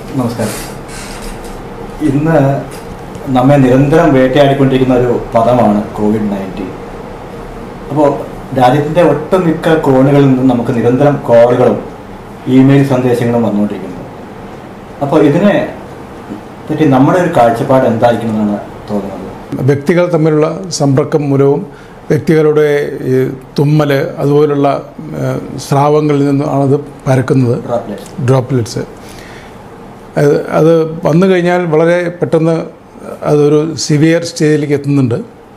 നമസ്കാരം ഇന്ന് നമ്മെ നിരന്തരം വേട്ടയാടിക്കൊണ്ടിരിക്കുന്ന ഒരു പദമാണ് കോവിഡ് നയൻറ്റീൻ അപ്പോൾ രാജ്യത്തിൻ്റെ ഒട്ടുമിക്ക കോണുകളിൽ നിന്നും നമുക്ക് നിരന്തരം കോളുകളും ഇമെയിൽ സന്ദേശങ്ങളും വന്നുകൊണ്ടിരിക്കുന്നു അപ്പോൾ ഇതിനെ പറ്റി നമ്മുടെ ഒരു കാഴ്ചപ്പാട് എന്തായിരിക്കണം എന്നാണ് തോന്നുന്നത് വ്യക്തികൾ തമ്മിലുള്ള സമ്പർക്കം മൂലവും വ്യക്തികളുടെ ഈ തുമ്മൽ അതുപോലുള്ള ഏഹ്, സ്രാവങ്ങളിൽ നിന്നാണ് അത് പരക്കുന്നത് ഡ്രോപ്ലെറ്റ്സ് ഡ്രോപ്ലെറ്റ്സ് അത് അത് വന്നു കഴിഞ്ഞാൽ വളരെ പെട്ടെന്ന് അതൊരു സിവിയർ സ്റ്റേജിലേക്ക് എത്തുന്നുണ്ട്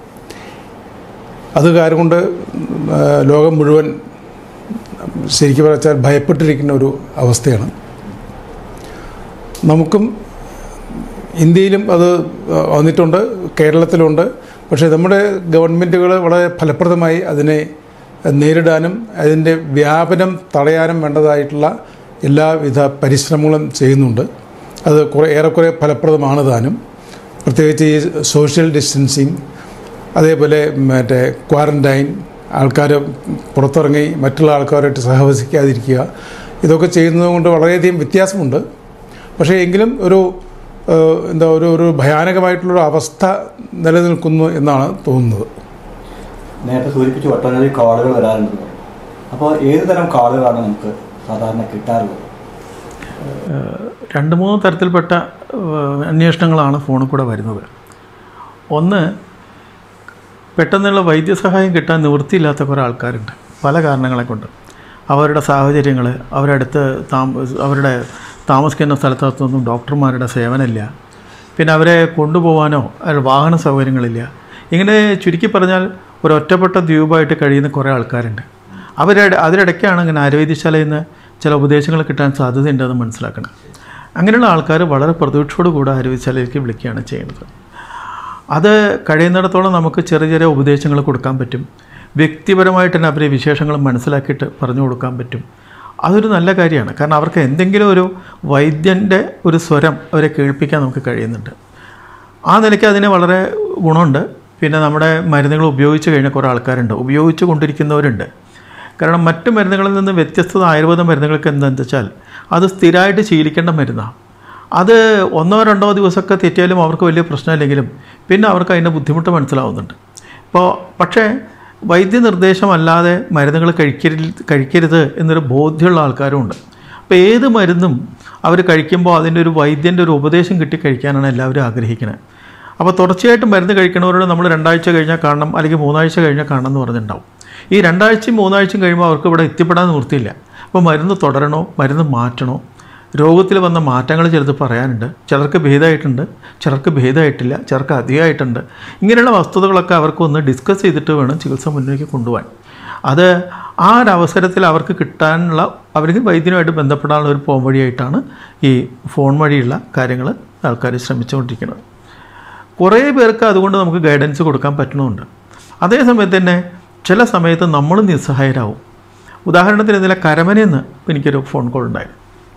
അത് കാരണം കൊണ്ട് ആ, ലോകം മുഴുവൻ ശരിക്കും പറഞ്ഞാൽ ഭയപ്പെട്ടിരിക്കുന്ന ഒരു അവസ്ഥയാണ് നമുക്കും ഇന്ത്യയിലും അത് വന്നിട്ടുണ്ട് കേരളത്തിലുണ്ട് പക്ഷേ നമ്മുടെ ഗവൺമെൻറ്റുകൾ വളരെ ഫലപ്രദമായി അതിനെ നേരിടാനും അതിൻ്റെ വ്യാപനം തടയാനും വേണ്ടതായിട്ടുള്ള എല്ലാവിധ പരിശ്രമങ്ങളും ചെയ്യുന്നുണ്ട് അത് കുറേ ഏറെക്കുറെ ഫലപ്രദമാണ് താനും പ്രത്യേകിച്ച് ഈ സോഷ്യൽ ഡിസ്റ്റൻസിങ് അതേപോലെ മറ്റേ ക്വാറൻറ്റൈൻ ആൾക്കാർ പുറത്തിറങ്ങി മറ്റുള്ള ആൾക്കാരായിട്ട് സഹവസിക്കാതിരിക്കുക ഇതൊക്കെ ചെയ്യുന്നത് കൊണ്ട് വളരെയധികം വ്യത്യാസമുണ്ട് പക്ഷേ എങ്കിലും ഒരു ഏഹ്, എന്താ ഒരു ഒരു ഭയാനകമായിട്ടുള്ളൊരു അവസ്ഥ നിലനിൽക്കുന്നു എന്നാണ് തോന്നുന്നത് നേരത്തെ സൂചിപ്പിച്ചു ഒട്ടനവധി കോളുകൾ വരാറുണ്ട് അപ്പോൾ ഏത് തരം കോളുകളാണ് നമുക്ക് സാധാരണ കിട്ടാറുള്ളത് രണ്ട് മൂന്ന് തരത്തിൽപ്പെട്ട ഏഹ്, അന്വേഷണങ്ങളാണ് ഫോണിൽ കൂടെ വരുന്നത് ഒന്ന് പെട്ടെന്നുള്ള വൈദ്യസഹായം കിട്ടാൻ നിവൃത്തിയില്ലാത്ത കുറേ ആൾക്കാരുണ്ട് പല കാരണങ്ങളെ കൊണ്ട് അവരുടെ സാഹചര്യങ്ങൾ അവരടുത്ത് താമ അവരുടെ താമസിക്കുന്ന സ്ഥലത്തൊന്നും ഡോക്ടർമാരുടെ സേവനമില്ല പിന്നെ അവരെ കൊണ്ടുപോകാനോ അവരുടെ വാഹന സൗകര്യങ്ങളില്ല ഇങ്ങനെ ചുരുക്കി പറഞ്ഞാൽ ഒരു ഒറ്റപ്പെട്ട ദ്വീപായിട്ട് കഴിയുന്ന കുറേ ആൾക്കാരുണ്ട് അവരുടെ അതിനിടയ്ക്കാണ് ഇങ്ങനെ ആയുർവേദ്യശാലയിൽ നിന്ന് ചില ഉപദേശങ്ങൾ കിട്ടാൻ സാധ്യതയുണ്ടെന്ന് മനസ്സിലാക്കണം അങ്ങനെയുള്ള ആൾക്കാർ വളരെ പ്രതീക്ഷയോട് കൂടെ ആയുർവേദ്യശാലയിലേക്ക് വിളിക്കുകയാണ് ചെയ്യുന്നത് അത് കഴിയുന്നിടത്തോളം നമുക്ക് ചെറിയ ചെറിയ ഉപദേശങ്ങൾ കൊടുക്കാൻ പറ്റും വ്യക്തിപരമായിട്ട് തന്നെ അവരെ വിശേഷങ്ങൾ മനസ്സിലാക്കിയിട്ട് പറഞ്ഞു കൊടുക്കാൻ പറ്റും അതൊരു നല്ല കാര്യമാണ് കാരണം അവർക്ക് എന്തെങ്കിലും ഒരു വൈദ്യൻ്റെ ഒരു സ്വരം അവരെ കേൾപ്പിക്കാൻ നമുക്ക് കഴിയുന്നുണ്ട് ആ നിലയ്ക്ക് അതിന് വളരെ ഗുണമുണ്ട് പിന്നെ നമ്മുടെ മരുന്നുകൾ ഉപയോഗിച്ച് കഴിഞ്ഞ കുറേ ആൾക്കാരുണ്ട് ഉപയോഗിച്ച് കൊണ്ടിരിക്കുന്നവരുണ്ട് കാരണം മറ്റ് മരുന്നുകളിൽ നിന്ന് വ്യത്യസ്തത ആയുർവേദ മരുന്നുകൾക്ക് എന്താണെന്ന് വെച്ചാൽ അത് സ്ഥിരമായിട്ട് ശീലിക്കേണ്ട മരുന്നാണ് അത് ഒന്നോ രണ്ടോ ദിവസമൊക്കെ തെറ്റിയാലും അവർക്ക് വലിയ പ്രശ്നമില്ലെങ്കിലും പിന്നെ അവർക്ക് അതിൻ്റെ ബുദ്ധിമുട്ട് മനസ്സിലാവുന്നുണ്ട് ഇപ്പോൾ പക്ഷേ വൈദ്യനിർദ്ദേശമല്ലാതെ മരുന്നുകൾ കഴിക്കരുത് കഴിക്കരുത് എന്നൊരു ബോധ്യമുള്ള ആൾക്കാരുമുണ്ട് അപ്പോൾ ഏത് മരുന്നും അവർ കഴിക്കുമ്പോൾ അതിൻ്റെ ഒരു വൈദ്യൻ്റെ ഒരു ഉപദേശം കിട്ടി കഴിക്കാനാണ് എല്ലാവരും ആഗ്രഹിക്കുന്നത് അപ്പോൾ തുടർച്ചയായിട്ട് മരുന്ന് കഴിക്കണവരോട് നമ്മൾ രണ്ടാഴ്ച കഴിഞ്ഞാൽ കാണണം അല്ലെങ്കിൽ മൂന്നാഴ്ച കഴിഞ്ഞാൽ കാണണം എന്ന് പറഞ്ഞിട്ടുണ്ടാവും ഈ രണ്ടാഴ്ചയും മൂന്നാഴ്ചയും കഴിയുമ്പോൾ അവർക്ക് ഇവിടെ എത്തിപ്പെടാൻ നിവൃത്തിയില്ല അപ്പോൾ മരുന്ന് തുടരണോ മരുന്ന് മാറ്റണോ രോഗത്തിൽ വന്ന മാറ്റങ്ങൾ ചിലത് പറയാനുണ്ട് ചിലർക്ക് ഭേദമായിട്ടുണ്ട് ചിലർക്ക് ഭേദമായിട്ടില്ല ചിലർക്ക് അധികമായിട്ടുണ്ട് ഇങ്ങനെയുള്ള വസ്തുതകളൊക്കെ അവർക്ക് ഒന്ന് ഡിസ്കസ് ചെയ്തിട്ട് വേണം ചികിത്സ മുന്നിലേക്ക് കൊണ്ടുപോകാൻ അത് ആ ഒരു അവസരത്തിൽ അവർക്ക് കിട്ടാനുള്ള അവർക്ക് വൈദ്യനുമായിട്ട് ബന്ധപ്പെടാനുള്ള ഒരു പോം വഴിയായിട്ടാണ് ഈ ഫോൺ വഴിയുള്ള കാര്യങ്ങൾ ആൾക്കാർ ശ്രമിച്ചുകൊണ്ടിരിക്കുന്നത് കുറേ പേർക്ക് അതുകൊണ്ട് നമുക്ക് ഗൈഡൻസ് കൊടുക്കാൻ പറ്റണമുണ്ട് അതേസമയത്ത് തന്നെ ചില സമയത്ത് നമ്മൾ നിസ്സഹായരാകും ഉദാഹരണത്തിന് ഇന്നലെ കരമനയിൽ നിന്ന് എനിക്കൊരു ഫോൺ കോൾ ഉണ്ടായിരുന്നു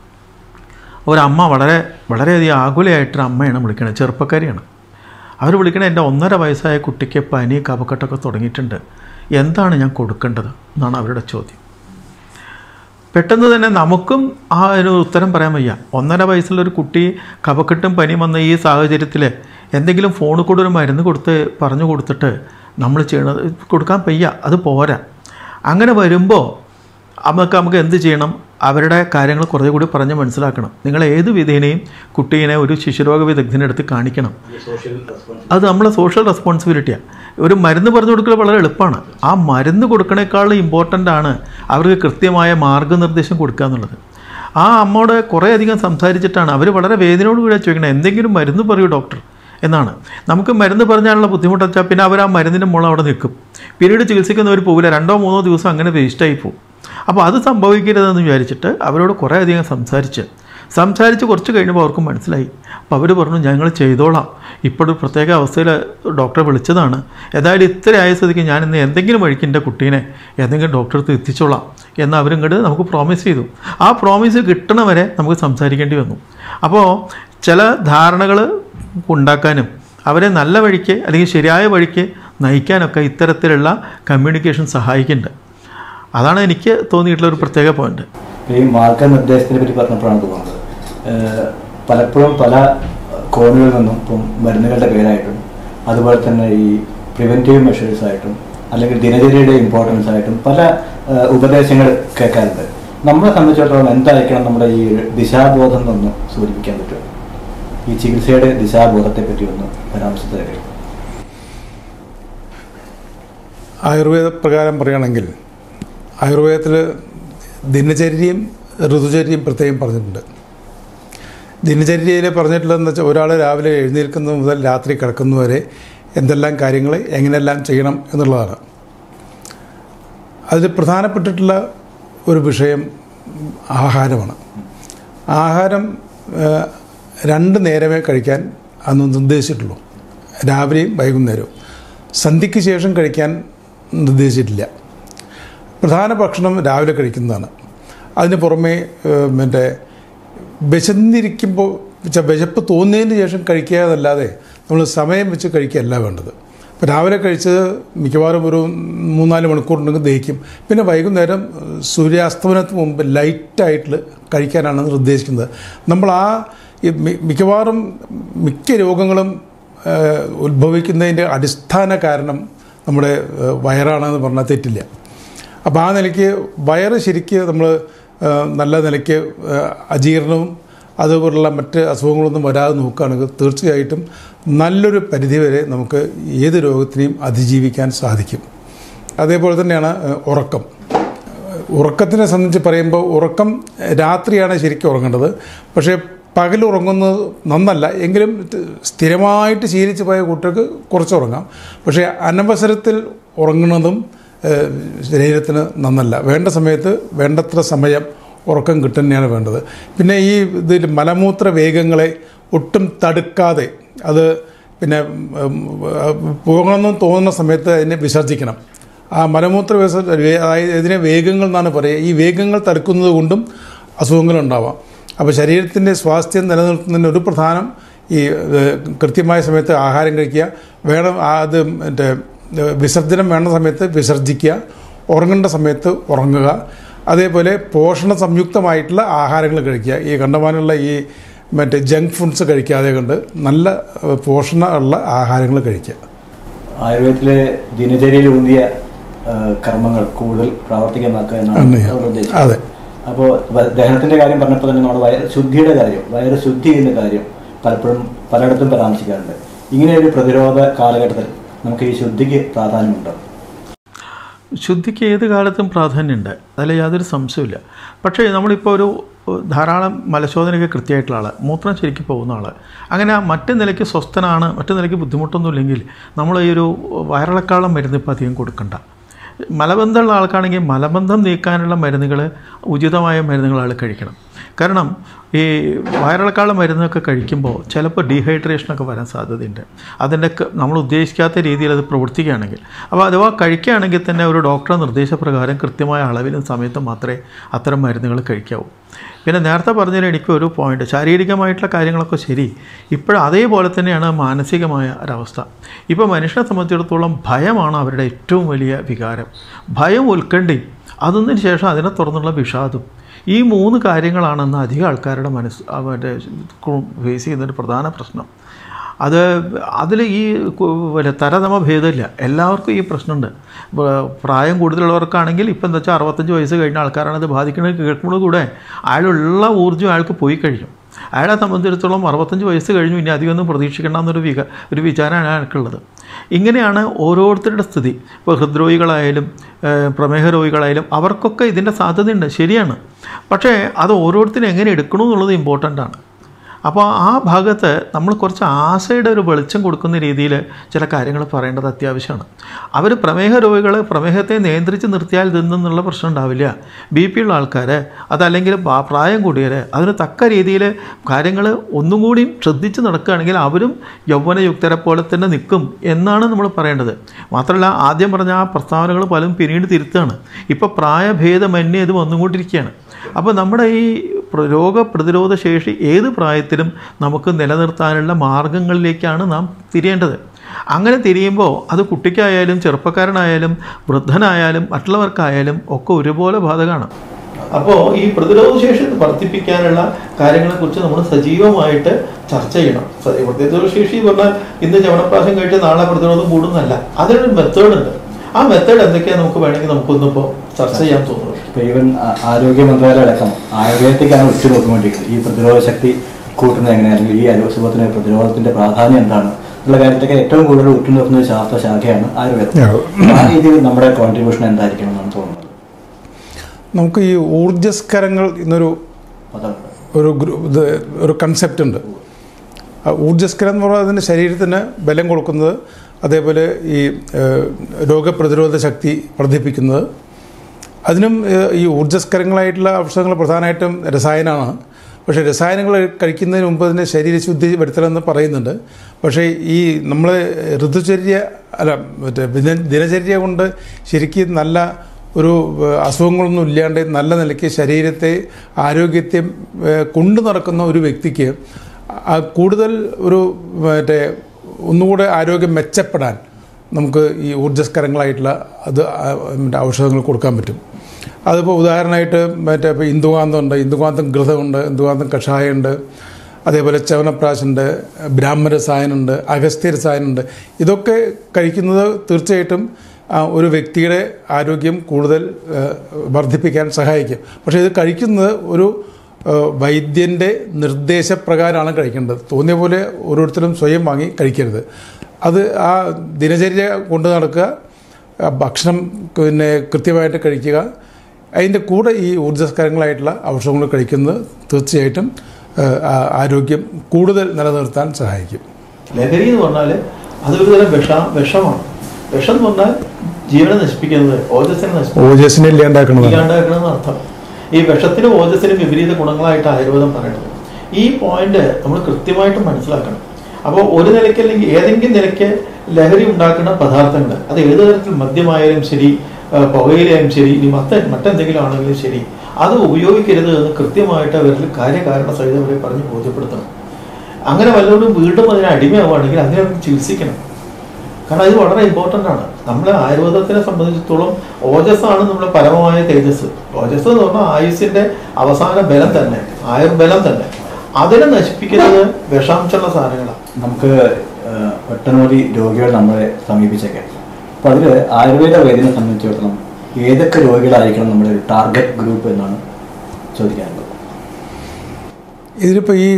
ഒരമ്മ വളരെ വളരെയധികം ആകുലയായിട്ടൊരു അമ്മയാണ് വിളിക്കുന്നത് ചെറുപ്പക്കാരിയാണ് അവർ വിളിക്കണത് എൻ്റെ ഒന്നര വയസ്സായ കുട്ടിക്ക് പനി കഫക്കെട്ടൊക്കെ തുടങ്ങിയിട്ടുണ്ട് എന്താണ് ഞാൻ കൊടുക്കേണ്ടത് എന്നാണ് അവരുടെ ചോദ്യം പെട്ടെന്ന് തന്നെ നമുക്കും ആ ഒരു ഉത്തരം പറയാൻ വയ്യ ഒന്നര വയസ്സുള്ള ഒരു കുട്ടി കഫക്കെട്ടും പനിയും വന്ന ഈ സാഹചര്യത്തിൽ എന്തെങ്കിലും ഫോണിൽ കൂടെ ഒരു മരുന്ന് കൊടുത്ത് പറഞ്ഞു കൊടുത്തിട്ട് നമ്മൾ ചെയ്യണത് കൊടുക്കാൻ വയ്യ അത് പോരാ അങ്ങനെ വരുമ്പോൾ നമുക്ക് നമുക്ക് എന്ത് ചെയ്യണം അവരുടെ കാര്യങ്ങൾ കുറേ കൂടി പറഞ്ഞ് മനസ്സിലാക്കണം നിങ്ങൾ ഏത് വിധേനയും കുട്ടീനെ ഒരു ശിശുരോഗ വിദഗ്ധൻ്റെ അടുത്ത് കാണിക്കണം അത് നമ്മളെ സോഷ്യൽ റെസ്പോൺസിബിലിറ്റിയാണ് ഒരു മരുന്ന് പറഞ്ഞു കൊടുക്കൽ വളരെ എളുപ്പമാണ് ആ മരുന്ന് കൊടുക്കണേക്കാൾ ഇമ്പോർട്ടൻ്റ് ആണ് അവർക്ക് കൃത്യമായ മാർഗ്ഗനിർദ്ദേശം കൊടുക്കുക എന്നുള്ളത് ആ അമ്മയോട് കുറേ അധികം സംസാരിച്ചിട്ടാണ് അവർ വളരെ വേദനയോട് കൂടെ ചോദിക്കണം എന്തെങ്കിലും മരുന്ന് പറയൂ ഡോക്ടർ എന്നാണ് നമുക്ക് മരുന്ന് പറഞ്ഞാലുള്ള ബുദ്ധിമുട്ട് വെച്ചാൽ പിന്നെ അവർ ആ മരുന്നിൻ്റെ മുകളിൽ അവിടെ നിൽക്കും പിന്നീട് ചികിത്സിക്കുന്നവർ പോകില്ല രണ്ടോ മൂന്നോ ദിവസം അങ്ങനെ വേസ്റ്റായി പോകും അപ്പോൾ അത് സംഭവിക്കരുതെന്ന് വിചാരിച്ചിട്ട് അവരോട് കുറേ അധികം സംസാരിച്ച് സംസാരിച്ച് കുറച്ച് കഴിഞ്ഞപ്പോൾ അവർക്ക് മനസ്സിലായി അപ്പോൾ അവർ പറഞ്ഞു ഞങ്ങൾ ചെയ്തോളാം ഇപ്പോൾ ഒരു പ്രത്യേക അവസ്ഥയിൽ ഡോക്ടറെ വിളിച്ചതാണ് ഏതായാലും ഇത്ര ആയ സ്ഥിതിക്ക് ഞാൻ ഇന്ന് എന്തെങ്കിലും വഴിക്ക് എൻ്റെ കുട്ടീനെ ഏതെങ്കിലും ഡോക്ടറെ അടുത്ത് എത്തിച്ചോളാം എന്ന് അവരിങ്ങോട്ട് നമുക്ക് പ്രോമിസ് ചെയ്തു ആ പ്രോമിസ് കിട്ടണവരെ നമുക്ക് സംസാരിക്കേണ്ടി വന്നു അപ്പോൾ ചില ധാരണകൾ ഉണ്ടാക്കാനും അവരെ നല്ല വഴിക്ക് അല്ലെങ്കിൽ ശരിയായ വഴിക്ക് നയിക്കാനൊക്കെ ഇത്തരത്തിലുള്ള കമ്മ്യൂണിക്കേഷൻ സഹായിക്കുന്നുണ്ട് അതാണ് എനിക്ക് തോന്നിയിട്ടുള്ള ഒരു പ്രത്യേക പോയിന്റ് ഈ മാർഗനിർദ്ദേശത്തിനെ പറ്റി പറഞ്ഞപ്പോഴാണ് തോന്നുന്നത് ഏഹ് പലപ്പോഴും പല കോണുകളിൽ നിന്നും ഇപ്പം മരുന്നുകളുടെ പേരായിട്ടും അതുപോലെ തന്നെ ഈ പ്രിവെൻറ്റീവ് മെഷേഴ്സ് ആയിട്ടും അല്ലെങ്കിൽ ദിനചര്യയുടെ ഇമ്പോർട്ടൻസ് ആയിട്ടും പല ആ, ഉപദേശങ്ങൾ കേൾക്കാറുണ്ട് നമ്മളെ സംബന്ധിച്ചിടത്തോളം എന്തായിരിക്കണം നമ്മുടെ ഈ ഒരു ദിശാബോധം എന്നൊന്ന് സൂചിപ്പിക്കാൻ പറ്റുമോ ഈ ചികിത്സയുടെ ദിശാബോധത്തെ പറ്റി ഒന്ന് പരാമർശത്തിലേക്ക് ആയുർവേദ പ്രകാരം പറയുകയാണെങ്കിൽ ആയുർവേദത്തിൽ ദിനചര്യയും ഋതുചര്യയും പ്രത്യേകം പറഞ്ഞിട്ടുണ്ട് ദിനചര്യയിൽ പറഞ്ഞിട്ടുള്ളതെന്ന് വെച്ചാൽ ഒരാൾ രാവിലെ എഴുന്നേൽക്കുന്നത് മുതൽ രാത്രി കിടക്കുന്നവരെ എന്തെല്ലാം കാര്യങ്ങൾ എങ്ങനെയെല്ലാം ചെയ്യണം എന്നുള്ളതാണ് അതിൽ പ്രധാനപ്പെട്ടിട്ടുള്ള ഒരു വിഷയം ആഹാരമാണ് ആഹാരം ആ, രണ്ട് നേരമേ കഴിക്കാൻ അന്ന് നിർദ്ദേശിച്ചിട്ടുള്ളൂ രാവിലെയും വൈകുന്നേരവും സന്ധ്യയ്ക്ക് ശേഷം കഴിക്കാൻ നിർദ്ദേശിച്ചിട്ടില്ല പ്രധാന ഭക്ഷണം രാവിലെ കഴിക്കുന്നതാണ് അതിന് പുറമേ ഏഹ്, മറ്റേ വിശന്നിരിക്കുമ്പോൾ വെച്ചാൽ വിശപ്പ് തോന്നിയതിന് ശേഷം കഴിക്കുക എന്നല്ലാതെ നമ്മൾ സമയം വെച്ച് കഴിക്കുകയല്ല വേണ്ടത് ഇപ്പോൾ രാവിലെ കഴിച്ചത് മിക്കവാറും ഒരു മൂന്നാല് മണിക്കൂറുണ്ടെങ്കിൽ ദഹിക്കും പിന്നെ വൈകുന്നേരം ഏഹ്, സൂര്യാസ്തമനത്തിന് മുമ്പ് ലൈറ്റായിട്ട് കഴിക്കാനാണ് നിർദ്ദേശിക്കുന്നത് നമ്മൾ ആ ഈ മി- മിക്കവാറും മിക്ക രോഗങ്ങളും ഏഹ്, ഉത്ഭവിക്കുന്നതിൻ്റെ അടിസ്ഥാന കാരണം നമ്മുടെ ഏഹ്, വയറാണെന്ന് പറഞ്ഞാൽ തെറ്റില്ല അപ്പോൾ ആ നിലയ്ക്ക് വയറ് ശരിക്ക് നമ്മൾ നല്ല നിലയ്ക്ക് ആ, അജീർണവും അതുപോലുള്ള മറ്റ് അസുഖങ്ങളൊന്നും വരാതെ നോക്കുകയാണെങ്കിൽ തീർച്ചയായിട്ടും നല്ലൊരു പരിധിവരെ നമുക്ക് ഏത് രോഗത്തിനെയും അതിജീവിക്കാൻ സാധിക്കും അതേപോലെ തന്നെയാണ് ആ, ഉറക്കം ഉറക്കത്തിനെ സംബന്ധിച്ച് പറയുമ്പോൾ ഉറക്കം രാത്രിയാണ് ശരിക്കും ഉറങ്ങേണ്ടത് പക്ഷേ പകൽ ഉറങ്ങുന്നത് നന്നല്ല എങ്കിലും ഇത് സ്ഥിരമായിട്ട് ശീലിച്ച് പോയ കുട്ടികൾക്ക് കുറച്ച് ഉറങ്ങാം പക്ഷേ അനവസരത്തിൽ ഉറങ്ങുന്നതും ഏഹ്, ശരീരത്തിന് നന്നല്ല വേണ്ട സമയത്ത് വേണ്ടത്ര സമയം ഉറക്കം കിട്ടുന്നതാണ് വേണ്ടത് പിന്നെ ഈ ഇതിൽ മലമൂത്ര വേഗങ്ങളെ ഒട്ടും തടുക്കാതെ അത് പിന്നെ ഉം, ഉം, പോകണമെന്ന് തോന്നുന്ന സമയത്ത് അതിനെ വിസർജിക്കണം ആ മലമൂത്ര വിസ വേ- അതായത് ഇതിനെ വേഗങ്ങൾ എന്നാണ് പറയുക ഈ വേഗങ്ങൾ തടുക്കുന്നത് കൊണ്ടും അസുഖങ്ങളുണ്ടാവാം അപ്പോൾ ശരീരത്തിൻ്റെ സ്വാസ്ഥ്യം നിലനിർത്തുന്നതിന് ഒരു പ്രധാനം ഈ ഏഹ്, കൃത്യമായ സമയത്ത് ആഹാരം കഴിക്കുക വേണം ആ അത് മറ്റേ ഏഹ്, വിസർജനം വേണ്ട സമയത്ത് വിസർജിക്കുക ഉറങ്ങേണ്ട സമയത്ത് ഉറങ്ങുക അതേപോലെ പോഷണ സംയുക്തമായിട്ടുള്ള ആഹാരങ്ങൾ കഴിക്കുക ഈ കണ്ടമാനുള്ള ഈ മറ്റേ ജങ്ക് ഫുഡ്സ് കഴിക്കാതെ കൊണ്ട് നല്ല ഏഹ്, പോഷണ ഉള്ള ആഹാരങ്ങൾ കഴിക്കുക ആയുർവേദത്തിലെ ദിനചര്യയിൽ ഊന്നിയ ആ, കർമ്മങ്ങൾ കൂടുതൽ പ്രാവർത്തികമാക്കുക എന്നാണ് ആണ്. അവർ ഉദ്ദേശിച്ചത് അതെ അപ്പോൾ ദഹനത്തിന്റെ കാര്യം പറഞ്ഞപ്പോൾ തന്നെ നമ്മുടെ വയറ് ശുദ്ധിയുടെ കാര്യം വയറ് ശുദ്ധി ചെയ്യുന്ന കാര്യം പലപ്പോഴും പലയിടത്തും പരാമർശിക്കാറുണ്ട് ഇങ്ങനെ ഒരു പ്രതിരോധ കാലഘട്ടത്തിൽ നമുക്ക് ഈ ശുദ്ധിക്ക് പ്രാധാന്യമുണ്ടോ ശുദ്ധിക്ക് ഏത് കാലത്തും പ്രാധാന്യമുണ്ട് അതിൽ യാതൊരു സംശയമില്ല പക്ഷേ നമ്മളിപ്പോൾ ഒരു ഏഹ്, ധാരാളം മലശോധനയൊക്കെ കൃത്യമായിട്ടുള്ള ആൾ മൂത്രം ശരിക്കും പോകുന്ന ആൾ അങ്ങനെ ആ മറ്റു നിലയ്ക്ക് സ്വസ്ഥനാണ് മറ്റു നിലയ്ക്ക് ബുദ്ധിമുട്ടൊന്നുമില്ലെങ്കിൽ നമ്മൾ ഈ ഒരു വയറിളക്കാളം മരുന്ന് ഇപ്പോൾ അധികം കൊടുക്കണ്ട മലബന്ധമുള്ള ആൾക്കാണെങ്കിൽ മലബന്ധം നീക്കാനുള്ള മരുന്നുകൾ ഉചിതമായ മരുന്നുകൾ ആൾ കഴിക്കണം കാരണം ഈ വയറിളക്കാള മരുന്നൊക്കെ കഴിക്കുമ്പോൾ ചിലപ്പോൾ ഡീഹൈഡ്രേഷനൊക്കെ വരാൻ സാധ്യതയുണ്ട് അതിൻ്റെ ക- നമ്മൾ ഉദ്ദേശിക്കാത്ത രീതിയിൽ അത് പ്രവർത്തിക്കുകയാണെങ്കിൽ അപ്പോൾ അഥവാ കഴിക്കുകയാണെങ്കിൽ തന്നെ ഒരു ഡോക്ടറുടെ നിർദ്ദേശപ്രകാരം കൃത്യമായ അളവിലും സമയത്തും മാത്രമേ അത്തരം മരുന്നുകൾ കഴിക്കാവൂ പിന്നെ നേരത്തെ പറഞ്ഞതിൽ എനിക്ക് ഒരു പോയിന്റ് ശാരീരികമായിട്ടുള്ള കാര്യങ്ങളൊക്കെ ശരി ഇപ്പോഴും അതേപോലെ തന്നെയാണ് മാനസികമായ ഒരവസ്ഥ ഇപ്പോൾ മനുഷ്യനെ സംബന്ധിച്ചിടത്തോളം ഭയമാണ് അവരുടെ ഏറ്റവും വലിയ വികാരം ഭയം ഉത്കണ്ഠയും അതൊന്നിന് ശേഷം അതിനെ തുറന്നുള്ള വിഷാദം ഈ മൂന്ന് കാര്യങ്ങളാണെന്ന് അധികം ആൾക്കാരുടെ മനസ്സ് അവരുടെ ഫേസ് ചെയ്യുന്നൊരു പ്രധാന പ്രശ്നം അത് അതിൽ ഈ കു- പിന്നെ തരതമ ഭേദമില്ല എല്ലാവർക്കും ഈ പ്രശ്നമുണ്ട് വ- പ്രായം കൂടുതലുള്ളവർക്കാണെങ്കിൽ ഇപ്പം എന്താ വെച്ചാൽ അറുപത്തഞ്ച് വയസ്സ് കഴിഞ്ഞ ആൾക്കാരാണ് അത് ബാധിക്കുന്നത് കേൾക്കുമ്പോൾ കൂടെ അയാളുള്ള ഊർജ്ജം അയാൾക്ക് പോയി കഴിഞ്ഞു അയാളെ സംബന്ധിച്ചിടത്തോളം അറുപത്തഞ്ച് വയസ്സ് കഴിഞ്ഞു ഇനി അധികമൊന്നും പ്രതീക്ഷിക്കേണ്ട എന്നൊരു വിക ഒരു വിചാരമാണ് അയാൾക്കുള്ളത് ഇങ്ങനെയാണ് ഓരോരുത്തരുടെ സ്ഥിതി ഇപ്പോൾ ഹൃദ്രോഗികളായാലും ഏഹ്, പ്രമേഹ രോഗികളായാലും അവർക്കൊക്കെ ഇതിൻ്റെ സാധ്യതയുണ്ട് ശരിയാണ് പക്ഷേ അത് ഓരോരുത്തരും എങ്ങനെ എടുക്കണമെന്നുള്ളത് ഇമ്പോർട്ടൻ്റ് ആണ് അപ്പോൾ ആ ഭാഗത്ത് നമ്മൾ കുറച്ച് ആശയുടെ ഒരു വെളിച്ചം കൊടുക്കുന്ന രീതിയിൽ ചില കാര്യങ്ങൾ പറയേണ്ടത് അത്യാവശ്യമാണ് അവർ പ്രമേഹ രോഗികൾ പ്രമേഹത്തെ നിയന്ത്രിച്ച് നിർത്തിയാൽ ഇതെന്നുള്ള പ്രശ്നം ഉണ്ടാവില്ല ബി പി ഉള്ള ആൾക്കാർ അതല്ലെങ്കിൽ പ്രാ- പ്രായം കൂടിയവർ അതിന് തക്ക രീതിയിൽ കാര്യങ്ങൾ ഒന്നും കൂടി ശ്രദ്ധിച്ച് നടക്കുകയാണെങ്കിൽ അവരും യൗവനയുക്തരെ പോലെ തന്നെ നിൽക്കും എന്നാണ് നമ്മൾ പറയേണ്ടത് മാത്രമല്ല ആദ്യം പറഞ്ഞ ആ പ്രസ്താവനകൾ പലരും പിന്നീട് തിരുത്തുകയാണ് ഇപ്പോൾ പ്രായഭേദമന്യേ ഇത് വന്നുകൊണ്ടിരിക്കുകയാണ് അപ്പോൾ നമ്മുടെ ഈ പ്ര- രോഗപ്രതിരോധ ശേഷി ഏത് പ്രായത്തിലും നമുക്ക് നിലനിർത്താനുള്ള മാർഗങ്ങളിലേക്കാണ് നാം തിരിയേണ്ടത് അങ്ങനെ തിരിയുമ്പോൾ അത് കുട്ടിക്കായാലും ചെറുപ്പക്കാരനായാലും വൃദ്ധനായാലും മറ്റുള്ളവർക്കായാലും ഒക്കെ ഒരുപോലെ ബാധകമാണ് അപ്പോൾ ഈ പ്രതിരോധ ശേഷി വർദ്ധിപ്പിക്കാനുള്ള കാര്യങ്ങളെക്കുറിച്ച് നമ്മൾ സജീവമായിട്ട് ചർച്ച ചെയ്യണം സ- പ്രതിരോധ ശേഷി എന്ന് പറഞ്ഞാൽ ഇന്ന് ചവണപ്രാശം കഴിച്ച് നാളെ പ്രതിരോധം കൂടുന്നല്ല അതിനൊരു മെത്തേഡ് ഉണ്ട് ആ മെത്തേഡ് എന്തൊക്കെയാ നമുക്ക് വേണമെങ്കിൽ നമുക്കൊന്നിപ്പോൾ ചർച്ച ചെയ്യാൻ തോന്നുന്നു ഇപ്പൊ ഈവൻ ആ- ആരോഗ്യ മന്ത്രാലയം അടക്കം ആയുർവേദത്തേക്കാണ് ഉറ്റുനോക്കിക്കൊണ്ടിരിക്കുന്നത് ഈ പ്രതിരോധ ശക്തി കൂട്ടുന്നത് എങ്ങനെയാണ് അല്ലെങ്കിൽ ഈ അസുഖത്തിന് പ്രതിരോധത്തിന്റെ പ്രാധാന്യം എന്താണ് എന്നുള്ള കാര്യത്തിലൊക്കെ ഏറ്റവും കൂടുതൽ ഉറ്റുനോക്കുന്ന ഒരു ശാസ്ത്ര ശാഖയാണ് ആയുർവേദം ആ. ആ രീതിയിൽ നമ്മുടെ കോൺട്രിബ്യൂഷൻ എന്തായിരിക്കണം എന്നാണ് തോന്നുന്നത് നമുക്ക് ഈ ഊർജസ്കരങ്ങൾ എന്നൊരു അതാണ് ഒരു ഗ്രൂ ഇത് ഒരു കൺസെപ്റ്റ് ഉണ്ട് ആ ഊർജ്ജസ്കരം എന്ന് പറഞ്ഞാൽ അതിൻ്റെ ശരീരത്തിന് ബലം കൊടുക്കുന്നത് അതേപോലെ ഈ ഏഹ്, രോഗപ്രതിരോധ ശക്തി വർദ്ധിപ്പിക്കുന്നത് അതിനും ഏഹ്, ഈ ഊർജ്ജസ്കരങ്ങളായിട്ടുള്ള ഔഷധങ്ങൾ പ്രധാനമായിട്ടും രസായനമാണ് പക്ഷേ രസായനങ്ങൾ കഴിക്കുന്നതിന് മുമ്പ് അതിൻ്റെ ശരീരശുദ്ധി വരുത്തണമെന്ന് പറയുന്നുണ്ട് പക്ഷേ ഈ നമ്മൾ ഋതുചര്യ അല്ല മറ്റേ ദിന ദിനചര്യ കൊണ്ട് ശരിക്കും നല്ല ഒരു ഏഹ്, അസുഖങ്ങളൊന്നും ഇല്ലാണ്ട് നല്ല നിലയ്ക്ക് ശരീരത്തെ ആരോഗ്യത്തെ ഏഹ്, കൊണ്ടു നടക്കുന്ന ഒരു വ്യക്തിക്ക് ആ കൂടുതൽ ഒരു മറ്റേ ഒന്നുകൂടെ ആരോഗ്യം മെച്ചപ്പെടാൻ നമുക്ക് ഈ ഊർജ്ജസ്കരങ്ങളായിട്ടുള്ള അത് ആ, മറ്റേ ഔഷധങ്ങൾ കൊടുക്കാൻ പറ്റും അതിപ്പോൾ ഉദാഹരണമായിട്ട് മറ്റേ ഇപ്പോൾ ഇന്ദുകാന്തം ഉണ്ട് ഇന്ദുകാന്തം ഘൃതമുണ്ട് ഇന്ദുകാന്തം കഷായമുണ്ട് അതേപോലെ ചവനപ്രാശുണ്ട് ബ്രാഹ്മരസായനുണ്ട് അഗസ്ത്യരസായനുണ്ട് ഇതൊക്കെ കഴിക്കുന്നത് തീർച്ചയായിട്ടും ആ, ഒരു വ്യക്തിയുടെ ആരോഗ്യം കൂടുതൽ ആ, വർദ്ധിപ്പിക്കാൻ സഹായിക്കും പക്ഷേ ഇത് കഴിക്കുന്നത് ഒരു ഏഹ് വൈദ്യൻ്റെ നിർദ്ദേശപ്രകാരമാണ് കഴിക്കേണ്ടത് തോന്നിയ പോലെ ഓരോരുത്തരും സ്വയം വാങ്ങി കഴിക്കരുത് അത് ആ ദിനചര്യ കൊണ്ട് നടക്കുക ആ ഭക്ഷണം പിന്നെ കൃത്യമായിട്ട് കഴിക്കുക അതിൻ്റെ കൂടെ ഈ ഊർജ്ജസ്കരങ്ങളായിട്ടുള്ള ഔഷധങ്ങൾ കഴിക്കുന്നത് തീർച്ചയായിട്ടും ഏഹ് ആ- ആരോഗ്യം കൂടുതൽ നിലനിർത്താൻ സഹായിക്കും ലഹരി എന്ന് പറഞ്ഞാൽ അതൊരു തരം വിഷ വിഷമാണ് വിഷം എന്ന് പറഞ്ഞാൽ ജീവനെ നശിപ്പിക്കുന്നത് ഓജസ്സിനെ നശിപ്പിക്കുന്നത് ഓജസ്സിനെ ഇല്ലാണ്ടാക്കുന്നത് ഇല്ലാണ്ടാക്കണമെന്ന് അർത്ഥം ഈ വിഷത്തിനും ഓജസ്സിനും വിപരീത ഗുണങ്ങളായിട്ട് ആയുർവേദം പറയുന്നത് ഈ പോയിന്റ് നമ്മൾ കൃത്യമായിട്ട് മനസ്സിലാക്കണം അപ്പോൾ ഒരു നിലയ്ക്ക് അല്ലെങ്കിൽ ഏതെങ്കിലും നിലയ്ക്ക് ലഹരി ഉണ്ടാക്കുന്ന പദാർത്ഥങ്ങൾ അത് ഏത് തരത്തിൽ മദ്യമായാലും ശരി ആ, പുകയിലായാലും ശരി ഇനി മറ്റ മറ്റെന്തെങ്കിലും ആണെങ്കിലും ശരി അത് ഉപയോഗിക്കരുത് എന്ന് കൃത്യമായിട്ട് അവരിൽ കാര്യകാരണ സഹിതം അവരെ പറഞ്ഞ് ബോധ്യപ്പെടുത്തണം അങ്ങനെ വല്ലവരും വീണ്ടും അതിന് അടിമയാവുകയാണെങ്കിൽ അതിനെ അവർ ചികിത്സിക്കണം കാരണം ഇത് വളരെ ഇമ്പോർട്ടൻ്റ് ആണ് നമ്മൾ ആയുർവേദത്തിനെ സംബന്ധിച്ചിടത്തോളം ഓജസ്സാണ് നമ്മുടെ പരമമായ തേജസ് ഓജസ് എന്ന് പറഞ്ഞാൽ ആയുസിന്റെ അവസാന ബലം തന്നെ ആയുർബലം തന്നെ അതിനെ നശിപ്പിക്കുന്നത് വിഷാംശമുള്ള സാധനങ്ങളാണ് നമുക്ക് ഏഹ്, ഒട്ടനവധി രോഗികൾ നമ്മളെ സമീപിച്ചേക്കാം അപ്പോൾ അതിൽ ആയുർവേദ വൈദ്യനെ സംബന്ധിച്ചിടത്തോളം ഏതൊക്കെ രോഗികളായിരിക്കണം നമ്മുടെ ഒരു ടാർഗറ്റ് ഗ്രൂപ്പ് എന്നാണ് ചോദിക്കാനുള്ളത് ഇതിലിപ്പോൾ ഈ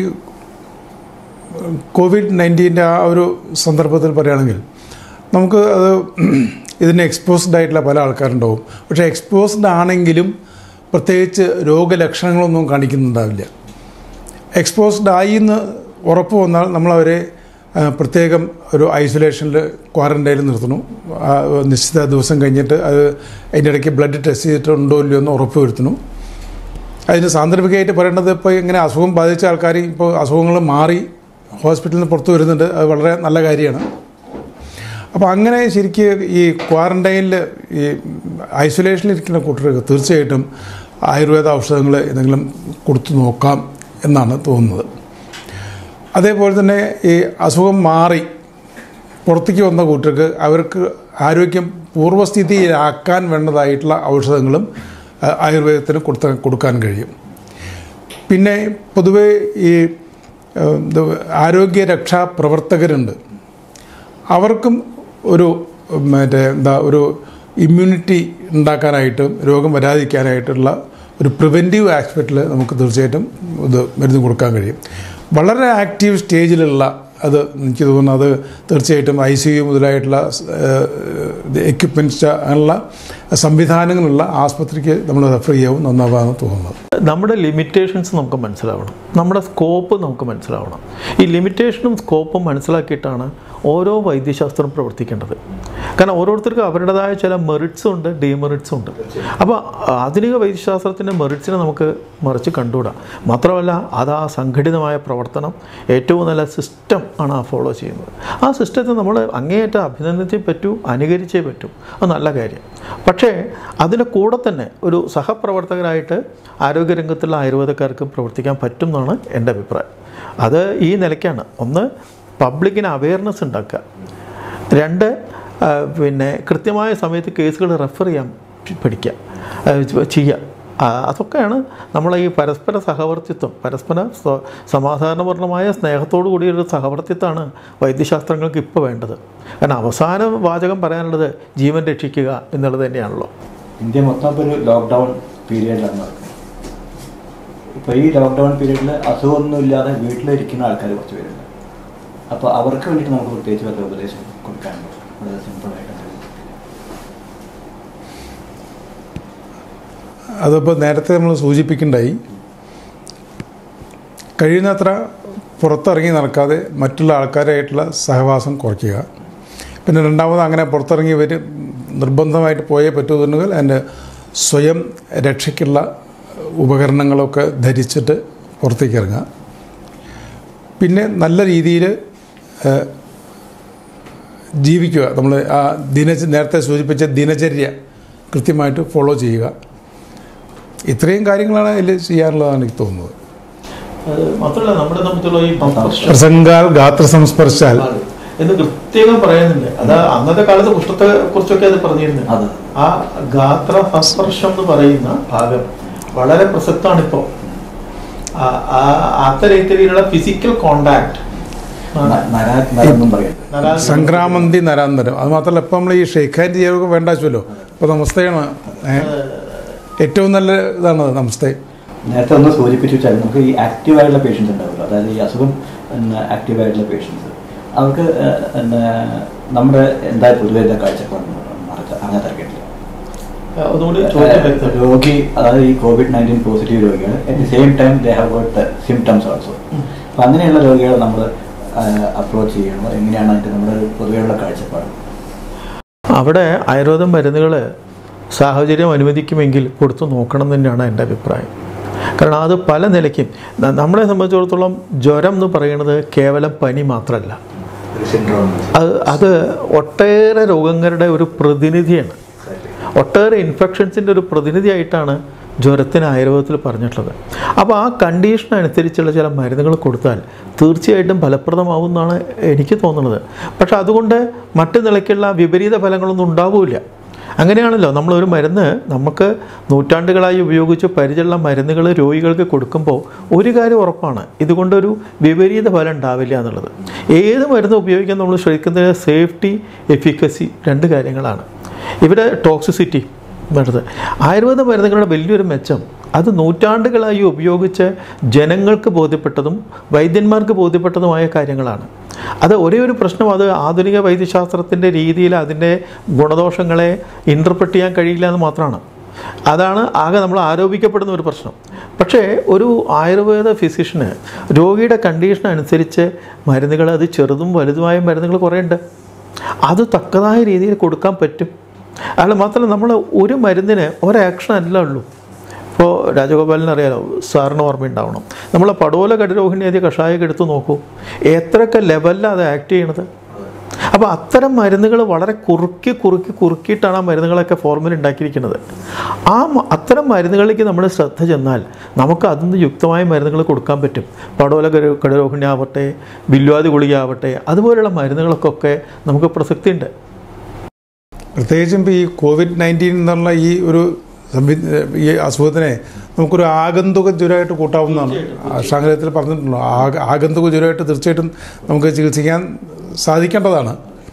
കോവിഡ് നയൻറ്റീൻ്റെ ആ ഒരു സന്ദർഭത്തിൽ പറയുകയാണെങ്കിൽ നമുക്ക് അത് ഇതിന് എക്സ്പോസ്ഡ് ആയിട്ടുള്ള പല ആൾക്കാരുണ്ടാവും പക്ഷേ എക്സ്പോസ്ഡ് ആണെങ്കിലും പ്രത്യേകിച്ച് രോഗലക്ഷണങ്ങളൊന്നും കാണിക്കുന്നുണ്ടാവില്ല എക്സ്പോസ്ഡ് ആയി എന്ന് ഉറപ്പ് വന്നാൽ നമ്മളവരെ ആ, പ്രത്യേകം ഒരു ഐസൊലേഷനിൽ ക്വാറൻറ്റൈനിൽ നിർത്തണം ആ, നിശ്ചിത ദിവസം കഴിഞ്ഞിട്ട് അത് അതിൻ്റെ ഇടയ്ക്ക് ബ്ലഡ് ടെസ്റ്റ് ചെയ്തിട്ടുണ്ടോ ഇല്ലയോ എന്ന് ഉറപ്പ് വരുത്തണം അതിന് സാന്ദർഭികമായിട്ട് പറയേണ്ടത് ഇപ്പോൾ ഇങ്ങനെ അസുഖം ബാധിച്ച ആൾക്കാർ ഇപ്പോൾ അസുഖങ്ങൾ മാറി ഹോസ്പിറ്റലിൽ നിന്ന് പുറത്തു വരുന്നുണ്ട് അത് വളരെ നല്ല കാര്യമാണ് അപ്പോൾ അങ്ങനെ ശരിക്ക് ഈ ക്വാറൻറ്റൈനിൽ ഈ ഐസൊലേഷനിൽ ഇരിക്കുന്ന കൂട്ടർക്ക് തീർച്ചയായിട്ടും ആയുർവേദ ഔഷധങ്ങൾ എന്തെങ്കിലും കൊടുത്തു നോക്കാം എന്നാണ് തോന്നുന്നത് അതേപോലെ തന്നെ ഈ അസുഖം മാറി പുറത്തേക്ക് വന്ന കൂട്ടർക്ക് അവർക്ക് ആരോഗ്യം പൂർവ്വസ്ഥിതിയിലാക്കാൻ വേണ്ടതായിട്ടുള്ള ഔഷധങ്ങളും ആ, ആയുർവേദത്തിന് കൊടുത്ത കൊടുക്കാൻ കഴിയും പിന്നെ പൊതുവെ ഈ ആ, ഇത് ആരോഗ്യരക്ഷാ പ്രവർത്തകരുണ്ട് അവർക്കും ഒരു മറ്റേ എന്താ ഒരു ഇമ്മ്യൂണിറ്റി ഉണ്ടാക്കാനായിട്ടും രോഗം വരാതിരിക്കാനായിട്ടുള്ള ഒരു പ്രിവെൻറ്റീവ് ആസ്പെക്റ്റിൽ നമുക്ക് തീർച്ചയായിട്ടും ഇത് മരുന്ന് കൊടുക്കാൻ കഴിയും വളരെ ആക്റ്റീവ് സ്റ്റേജിലുള്ള അത് എനിക്ക് തോന്നുന്നു അത് തീർച്ചയായിട്ടും ഐ സി യു മുതലായിട്ടുള്ള എക്യുപ്മെൻറ്റ്സ് അങ്ങനെയുള്ള സംവിധാനങ്ങളുള്ള ആസ്പത്രിക്ക് നമ്മൾ റെഫർ ചെയ്യാവും നന്നാവാന്ന് തോന്നുന്നത് നമ്മുടെ ലിമിറ്റേഷൻസ് നമുക്ക് മനസ്സിലാവണം നമ്മുടെ സ്കോപ്പ് നമുക്ക് മനസ്സിലാവണം ഈ ലിമിറ്റേഷനും സ്കോപ്പും മനസ്സിലാക്കിയിട്ടാണ് ഓരോ വൈദ്യശാസ്ത്രം പ്രവർത്തിക്കേണ്ടത് കാരണം ഓരോരുത്തർക്കും അവരുടേതായ ചില മെറിറ്റ്സും ഉണ്ട് ഡീമെറിറ്റ്സും ഉണ്ട് അപ്പോൾ ആധുനിക വൈദ്യശാസ്ത്രത്തിൻ്റെ മെറിറ്റ്സിനെ നമുക്ക് മറിച്ച് കണ്ടുകൂടാ മാത്രമല്ല അത് ആ സംഘടിതമായ പ്രവർത്തനം ഏറ്റവും നല്ല സിസ്റ്റം ആണ് ആ ഫോളോ ചെയ്യുന്നത് ആ സിസ്റ്റത്തെ നമ്മൾ അങ്ങേയറ്റം അഭിനന്ദിച്ചേ പറ്റൂ അനുകരിച്ചേ പറ്റൂ അത് നല്ല കാര്യം പക്ഷേ അതിൻ്റെ കൂടെ തന്നെ ഒരു സഹപ്രവർത്തകരായിട്ട് ആരോഗ്യരംഗത്തുള്ള ആയുർവേദക്കാർക്ക് പ്രവർത്തിക്കാൻ പറ്റും എന്നാണ് എൻ്റെ അഭിപ്രായം അത് ഈ നിലയ്ക്കാണ് ഒന്ന് പബ്ലിക്കിന് അവയർനെസ് ഉണ്ടാക്കുക രണ്ട് ആ, പിന്നെ കൃത്യമായ സമയത്ത് കേസുകൾ റെഫർ ചെയ്യാൻ പഠിക്കുക ആ, ചെയ്യുക ആ, അതൊക്കെയാണ് നമ്മളെ ഈ പരസ്പര സഹവർത്തിത്വം പരസ്പര സ്വ- സമാധാനപൂർണ്ണമായ സ്നേഹത്തോടു കൂടിയൊരു സഹവർത്തിത്വമാണ് വൈദ്യശാസ്ത്രങ്ങൾക്ക് ഇപ്പോൾ വേണ്ടത് കാരണം അവസാന വാചകം പറയാനുള്ളത് ജീവൻ രക്ഷിക്കുക എന്നുള്ളത് തന്നെയാണല്ലോ ഇന്ത്യ മൊത്തം ഇപ്പോൾ ഒരു ലോക്ക്ഡൗൺ പീരീഡിലാണ് നടക്കുന്നത് ഇപ്പോൾ ഈ ലോക്ക്ഡൗൺ പീരീഡിൽ അസുഖമൊന്നും ഇല്ലാതെ വീട്ടിലിരിക്കുന്ന ആൾക്കാർ കുറച്ച് പേരുണ്ട് അപ്പോൾ അവർക്ക് വേണ്ടിയിട്ട് നമുക്ക് പ്രത്യേകിച്ച് വല്ല ഉപദേശം കൊടുക്കാനുണ്ട് വളരെ സിമ്പിളായിട്ട് അതിപ്പോൾ നേരത്തെ നമ്മൾ സൂചിപ്പിക്കേണ്ടായി കഴിയുന്നത്ര പുറത്തിറങ്ങി നടക്കാതെ മറ്റുള്ള ആൾക്കാരായിട്ടുള്ള സഹവാസം കുറയ്ക്കുക പിന്നെ രണ്ടാമത് അങ്ങനെ പുറത്തിറങ്ങി വരും നിർബന്ധമായിട്ട് പോയേ പറ്റുന്നുണ്ടെങ്കിൽ അതിൻ്റെ സ്വയം രക്ഷയ്ക്കുള്ള ഉപകരണങ്ങളൊക്കെ ധരിച്ചിട്ട് പുറത്തേക്ക് ഇറങ്ങുക പിന്നെ നല്ല രീതിയിൽ ജീവിക്കുക നമ്മൾ ആ ദിന നേരത്തെ സൂചിപ്പിച്ച ദിനചര്യ കൃത്യമായിട്ട് ഫോളോ ചെയ്യുക ഇത്രയും കാര്യങ്ങളാണ് അതിൽ ചെയ്യാനുള്ളതാണ് എനിക്ക് തോന്നുന്നത് അത് മാത്രമല്ല നമ്മുടെ സംബന്ധിച്ചുള്ള ഈ സംസ്പർശം പ്രസംഗാൽ ഗാത്ര സംസ്പർശാൽ എന്ന് പ്രത്യേകം പറയുന്നുണ്ട് അത് അന്നത്തെ കാലത്ത് കുഷ്ഠത്തെ കുറിച്ചൊക്കെ അത് പറഞ്ഞിരുന്നത് അത് ആ ഗാത്ര സംസ്പർശം എന്ന് പറയുന്ന ഭാഗം വളരെ പ്രസക്തമാണ് ഇപ്പോൾ അത്തരത്തിലുള്ള ഫിസിക്കൽ കോണ്ടാക്ട് ന- നരാ നരെന്നും പറയുന്നത് സംക്രാമന്തി നരാന്തരം അത് മാത്രമല്ല ഇപ്പം നമ്മൾ ഈ ഷെയ്ക്ക് ഹാൻഡ് ചെയ്യാനൊക്കെ വേണ്ടാച്ചല്ലോ ഇപ്പോൾ നമസ്തയാണ് ഏ? ഏറ്റവും നല്ല ഇതാണ് അത്, നമസ്തേ നേരത്തെ ഒന്ന് സൂചിപ്പിച്ചു വെച്ചാൽ നമുക്ക് ഈ ആക്റ്റീവായിട്ടുള്ള പേഷ്യൻസ് ഉണ്ടാവുമല്ലോ അതായത് ഈ അസുഖം ആക്റ്റീവായിട്ടുള്ള പേഷ്യൻസ് അവർക്ക് ഏഹ്, പിന്നെ നമ്മുടെ എന്താ പൊതുവെ എന്താ കാഴ്ചപ്പാട് അങ്ങനെ തിരക്കിട്ടില്ല ഒന്നുകൂടി ചോദ്യം വ്യക്തം രോഗി അതായത് ഈ കോവിഡ് നയൻറ്റീൻ പോസിറ്റീവ് രോഗികൾ at the same time they have got symptoms also അപ്പം അങ്ങനെയുള്ള രോഗികളെ നമ്മൾ അപ്രോച്ച് ചെയ്യണോ എങ്ങനെയാണ് അതിൻ്റെ നമ്മുടെ ഒരു പൊതുവെയുള്ള കാഴ്ചപ്പാട് അവിടെ ആയുർവേദ മരുന്നുകൾ സാഹചര്യം അനുവദിക്കുമെങ്കിൽ കൊടുത്തു നോക്കണം തന്നെയാണ് എൻ്റെ അഭിപ്രായം കാരണം അത് പല നിലയ്ക്കും ന- നമ്മളെ സംബന്ധിച്ചിടത്തോളം ജ്വരം എന്ന് പറയുന്നത് കേവലം പനി മാത്രമല്ല ഒരു സിൻഡ്രോം അത് അത് ഒട്ടേറെ രോഗങ്ങളുടെ ഒരു പ്രതിനിധിയാണ് ഒട്ടേറെ ഇൻഫെക്ഷൻസിൻ്റെ ഒരു പ്രതിനിധിയായിട്ടാണ് ജ്വരത്തിന് ആയുർവേദത്തിൽ പറഞ്ഞിട്ടുള്ളത് അപ്പോൾ ആ കണ്ടീഷൻ അനുസരിച്ചുള്ള ചില മരുന്നുകൾ കൊടുത്താൽ തീർച്ചയായിട്ടും ഫലപ്രദമാവും എന്നാണ് എനിക്ക് തോന്നുന്നത് പക്ഷെ അതുകൊണ്ട് മറ്റു നിലയ്ക്കുള്ള വിപരീത ഫലങ്ങളൊന്നും ഉണ്ടാവില്ല അങ്ങനെയാണല്ലോ നമ്മളൊരു മരുന്ന് നമുക്ക് നൂറ്റാണ്ടുകളായി ഉപയോഗിച്ച് പരിചയമുള്ള മരുന്നുകൾ രോഗികൾക്ക് കൊടുക്കുമ്പോൾ ഒരു കാര്യം ഉറപ്പാണ് ഇതുകൊണ്ടൊരു വിപരീത ഫലം ഉണ്ടാവില്ല എന്നുള്ളത് ഏത് മരുന്ന് ഉപയോഗിക്കാൻ നമ്മൾ ശ്രമിക്കുന്നത് സേഫ്റ്റി എഫിക്കസി രണ്ട് കാര്യങ്ങളാണ് ഇവിടെ ടോക്സിസിറ്റി വരുന്നത് ആയുർവേദ മരുന്നുകളുടെ വലിയൊരു മെച്ചം അത് നൂറ്റാണ്ടുകളായി ഉപയോഗിച്ച് ജനങ്ങൾക്ക് ബോധ്യപ്പെട്ടതും വൈദ്യന്മാർക്ക് ബോധ്യപ്പെട്ടതുമായ കാര്യങ്ങളാണ് അത് ഒരേ ഒരു പ്രശ്നം അത് ആധുനിക വൈദ്യശാസ്ത്രത്തിൻ്റെ രീതിയിൽ അതിൻ്റെ ഗുണദോഷങ്ങളെ ഇൻ്റർപ്രറ്റ് ചെയ്യാൻ കഴിയില്ല എന്ന് മാത്രമാണ് അതാണ് ആകെ നമ്മൾ ആരോപിക്കപ്പെടുന്ന ഒരു പ്രശ്നം പക്ഷേ ഒരു ആയുർവേദ ഫിസിഷ്യന് രോഗിയുടെ കണ്ടീഷൻ അനുസരിച്ച് മരുന്നുകൾ അത് ചെറുതും വലുതുമായ മരുന്നുകൾ കുറേ ഉണ്ട് അത് തക്കതായ രീതിയിൽ കൊടുക്കാൻ പറ്റും അല്ല മാത്രമല്ല നമ്മൾ ഒരു മരുന്നിന് ഒരാക്ഷൻ അല്ല ഉള്ളൂ ഇപ്പോൾ രാജഗോപാലിന് അറിയാലോ സാറിന് ഓർമ്മയുണ്ടാവണം നമ്മൾ പടോല കടരോഹിണി ആദ്യ കഷായം എടുത്ത് നോക്കൂ എത്രയൊക്കെ ലെവലിലാണ് അത് ആക്ട് ചെയ്യണത് അപ്പോൾ അത്തരം മരുന്നുകൾ വളരെ കുറുക്കി കുറുക്കി കുറുക്കിയിട്ടാണ് ആ മരുന്നുകളൊക്കെ ഫോർമുല ഉണ്ടാക്കിയിരിക്കുന്നത് ആ മ- അത്തരം മരുന്നുകളിലേക്ക് നമ്മൾ ശ്രദ്ധ ചെന്നാൽ നമുക്ക് അതിന് യുക്തമായ മരുന്നുകൾ കൊടുക്കാൻ പറ്റും പടോല കര കടരോഹിണി ആവട്ടെ ബില്വാദി ഗുളിക ആവട്ടെ അതുപോലെയുള്ള മരുന്നുകൾക്കൊക്കെ നമുക്ക് പ്രസക്തിയുണ്ട് പ്രത്യേകിച്ചും ഇപ്പോൾ ഈ കോവിഡ് നയൻറ്റീൻ എന്നുള്ള ഈ ഒരു സംവി ഈ അസുഖത്തിനെ നമുക്കൊരു ആഗന്തുക ജ്വരമായിട്ട് കൂട്ടാവുന്നതാണ് ശാങ്കരത്തിൽ പറഞ്ഞിട്ടുണ്ടല്ലോ ആഗ- ആഗന്തുക ജ്വരമായിട്ട് തീർച്ചയായിട്ടും നമുക്ക് ചികിത്സിക്കാൻ സാധിക്കേണ്ടതാണ്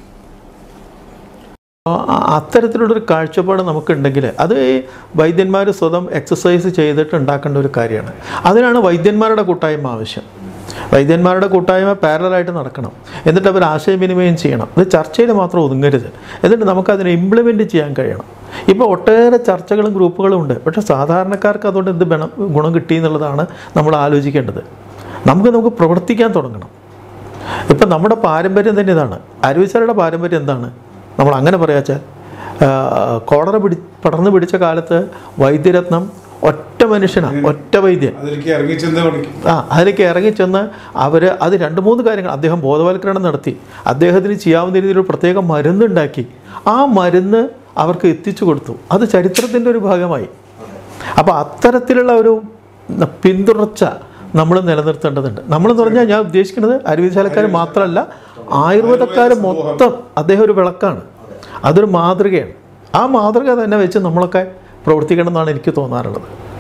ആ- അത്തരത്തിലുള്ളൊരു കാഴ്ചപ്പാട് നമുക്കുണ്ടെങ്കിൽ അത് ഈ വൈദ്യന്മാർ സ്വതം എക്സസൈസ് ചെയ്തിട്ട് ഉണ്ടാക്കേണ്ട ഒരു കാര്യമാണ് അതിനാണ് വൈദ്യന്മാരുടെ കൂട്ടായ്മ ആവശ്യം വൈദ്യന്മാരുടെ കൂട്ടായ്മ പാരലായിട്ട് നടക്കണം എന്നിട്ട് അവർ ആശയവിനിമയം ചെയ്യണം ഇത് ചർച്ചയിൽ മാത്രം ഒതുങ്ങരുത് എന്നിട്ട് നമുക്കതിനെ ഇംപ്ലിമെൻറ്റ് ചെയ്യാൻ കഴിയണം ഇപ്പോൾ ഒട്ടേറെ ചർച്ചകളും ഗ്രൂപ്പുകളും ഉണ്ട് പക്ഷേ സാധാരണക്കാർക്ക് അതുകൊണ്ട് എന്ത് ഗുണം ഗുണം കിട്ടി എന്നുള്ളതാണ് നമ്മൾ ആലോചിക്കേണ്ടത് നമുക്ക് നമുക്ക് പ്രവർത്തിക്കാൻ തുടങ്ങണം ഇപ്പം നമ്മുടെ പാരമ്പര്യം തന്നെ ഇതാണ് അരുവിച്ചാരുടെ പാരമ്പര്യം എന്താണ് നമ്മൾ അങ്ങനെ പറയാച്ചാൽ കോളറ പിടി പടർന്നു പിടിച്ച കാലത്ത് വൈദ്യരത്നം ഒറ്റ മനുഷ്യനാണ് ഒറ്റ വൈദ്യൻ അതിലേക്ക് ഇറങ്ങിച്ചെന്ന് ആ അതിലേക്ക് ഇറങ്ങിച്ചെന്ന് അവർ അത് രണ്ട് മൂന്ന് കാര്യങ്ങൾ അദ്ദേഹം ബോധവൽക്കരണം നടത്തി അദ്ദേഹത്തിന് ചെയ്യാവുന്ന രീതിയിൽ ഒരു പ്രത്യേക മരുന്നുണ്ടാക്കി ആ മരുന്ന് അവർക്ക് എത്തിച്ചു കൊടുത്തു അത് ചരിത്രത്തിൻ്റെ ഒരു ഭാഗമായി അപ്പോൾ അത്തരത്തിലുള്ള ഒരു പിന്തുടർച്ച നമ്മൾ നിലനിർത്തേണ്ടതുണ്ട് നമ്മളെന്ന് പറഞ്ഞാൽ ഞാൻ ഉദ്ദേശിക്കുന്നത് അരുവിശാലക്കാർ മാത്രമല്ല ആയുർവേദക്കാർ മൊത്തം അദ്ദേഹം ഒരു വിളക്കാണ് അതൊരു മാതൃകയാണ് ആ മാതൃക തന്നെ വെച്ച് നമ്മളൊക്കെ പ്രവർത്തിക്കണം എന്നാണ് എനിക്ക് തോന്നാറുള്ളത്